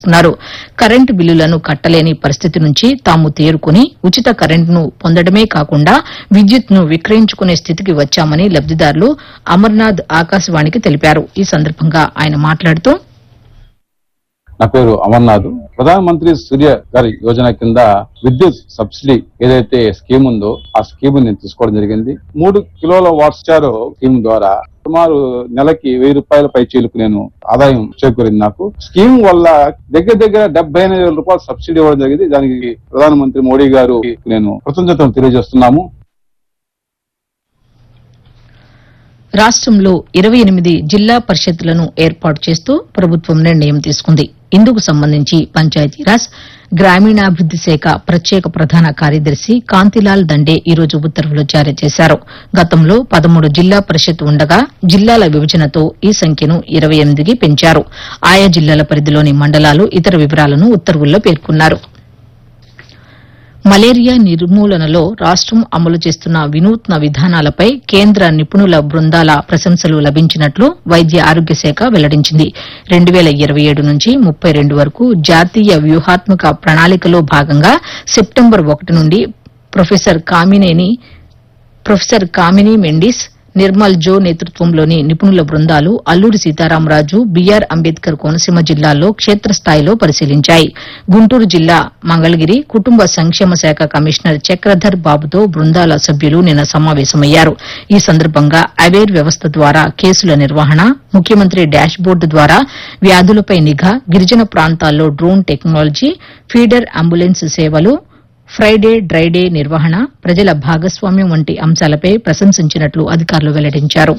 చేసుకున్నారు కరెంటు బిల్లులను కట్టలేని పరిస్థితి నుంచి తాము తేరుకుని ఉచిత కరెంటును పొందడమే కాకుండా విద్యుత్ను విక్రయించుకునే స్థితికి వచ్చామని లబ్దిదారులు అమర్నాథ్ ఆకాశవాణికి తెలిపారు ఈ సందర్భంగా ఆయన మాట్లాడుతూ నా పేరు అమర్నాథ్ ప్రధాన మంత్రి సూర్య గారి యోజన కింద విద్యుత్ సబ్సిడీ ఏదైతే స్కీమ్ ఉందో ఆ స్కీమ్ నేను తీసుకోవడం జరిగింది మూడు కిలోల వాట్ స్టార్ స్కీమ్ ద్వారా సుమారు నెలకి వెయ్యి రూపాయల పై చీలకు నేను ఆదాయం చేకూరింది నాకు స్కీమ్ వల్ల దగ్గర దగ్గర డెబ్బై ఎనిమిది వేల రూపాయలు సబ్సిడీ ఇవ్వడం జరిగింది దానికి ప్రధానమంత్రి మోడీ గారు నేను కృతజ్ఞతలు తెలియజేస్తున్నాము రాష్ట్రంలో ఇరవై ఎనిమిది జిల్లా పరిషత్లను ఏర్పాటు చేస్తూ ప్రభుత్వం నిర్ణయం తీసుకుంది ఇందుకు సంబంధించి పంచాయతీరాజ్ గ్రామీణాభివృద్ది శాఖ ప్రత్యేక ప్రధాన కార్యదర్శి కాంతిలాల్ దండే ఈ రోజు ఉత్తర్వులు జారీ చేశారు గతంలో పదమూడు జిల్లా పరిషత్ ఉండగా జిల్లాల విభజనతో ఈ సంఖ్యను ఇరవై ఎనిమిదికి పెంచారు ఆయా జిల్లాల పరిధిలోని మండలాలు ఇతర వివరాలను ఉత్తర్వుల్లో పేర్కొన్నారు మలేరియా నిర్మూలనలో రాష్టం అమలు చేస్తున్న వినూత్న విధానాలపై కేంద్ర నిపుణుల బృందాల ప్రశంసలు లభించినట్లు వైద్య ఆరోగ్య శాఖ వెల్లడించింది రెండు వేల ఇరవై ఏడు నుంచి ముప్పై రెండు వరకు జాతీయ వ్యూహాత్మక ప్రణాళికలో భాగంగా సెప్టెంబర్ ఒకటి నుండి ప్రొఫెసర్ కామినేని ప్రొఫెసర్ కామిని మెండిస్ నిర్మల్ జో నేతృత్వంలోని నిపుణుల బృందాలు అల్లూరి సీతారామరాజు బీఆర్ అంబేద్కర్ కోనసీమ జిల్లాల్లో క్షేత్రస్థాయిలో పరిశీలించాయి గుంటూరు జిల్లా మంగళగిరి కుటుంబ సంక్షేమ శాఖ కమిషనర్ చక్రధర్ బాబుతో బృందాల సభ్యులు నిన్న సమావేశమయ్యారు ఈ సందర్భంగా అవేర్ వ్యవస్థ ద్వారా కేసుల నిర్వహణ ముఖ్యమంత్రి డాష్ బోర్డు ద్వారా వ్యాధులపై నిఘా గిరిజన ప్రాంతాల్లో డ్రోన్ టెక్నాలజీ ఫీడర్ అంబులెన్స్ సేవలు ఫ్రైడే డ్రైడే నిర్వహణ ప్రజల భాగస్వామ్యం వంటి అంశాలపై ప్రశంసించినట్లు అధికారులు వెల్లడించారు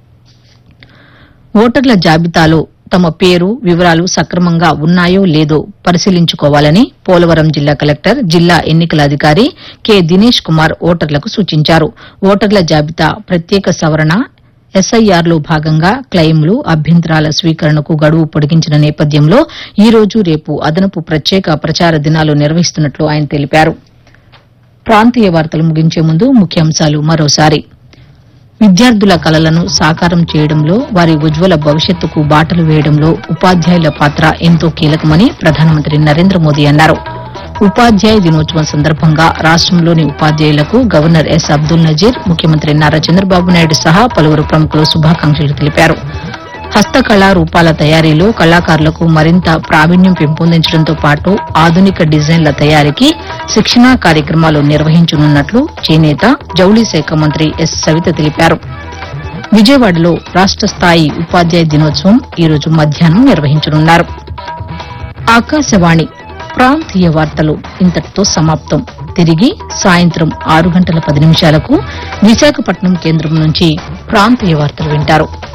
ఓటర్ల జాబితాలో తమ పేరు వివరాలు సక్రమంగా ఉన్నాయో లేదో పరిశీలించుకోవాలని పోలవరం జిల్లా కలెక్టర్ జిల్లా ఎన్నికల అధికారి కె దినేష్ కుమార్ ఓటర్లకు సూచించారు ఓటర్ల జాబితా ప్రత్యేక సవరణ ఎస్ఐఆర్లో భాగంగా క్లెయిమ్లు అభ్యంతరాల స్వీకరణకు గడువు పొడిగించిన నేపథ్యంలో ఈ రోజు రేపు అదనపు ప్రత్యేక ప్రచార దినాలు నిర్వహిస్తున్నట్లు ఆయన తెలిపారు ప్రాంతీయ వార్తలు ముగించే ముందు ముఖ్యాంశాలు మరోసారి విద్యార్థుల కలలను సాకారం చేయడంలో వారి ఉజ్వల భవిష్యత్తుకు బాటలు వేయడంలో ఉపాధ్యాయుల పాత్ర ఎంతో కీలకమని ప్రధానమంత్రి నరేంద్ర మోదీ అన్నారు ఉపాధ్యాయ దినోత్సవం సందర్భంగా రాష్టంలోని ఉపాధ్యాయులకు గవర్నర్ ఎస్ అబ్దుల్ నజీర్ ముఖ్యమంత్రి నారా చంద్రబాబు నాయుడు సహా పలువురు ప్రముఖులు శుభాకాంక్షలు తెలిపారు హస్తకళా రూపాల తయారీలో కళాకారులకు మరింత ప్రావీణ్యం పెంపొందించడంతో పాటు ఆధునిక డిజైన్ల తయారీకి శిక్షణా కార్యక్రమాలు నిర్వహించనున్నట్లు చేనేత జౌళి శాఖ మంత్రి ఎస్ సవిత తెలిపారు విజయవాడలో రాష్ట స్థాయి ఉపాధ్యాయ దినోత్సవం ఈ రోజు మధ్యాహ్నం నిర్వహించనున్నారు ఆకాశవాణి ప్రాంతీయ వార్తలు ఇంతటితో సమాప్తం తిరిగి సాయంత్రం ఆరు గంటల పది నిమిషాలకు విశాఖపట్నం కేంద్రం నుంచి ప్రాంతీయ వార్తలు వింటారు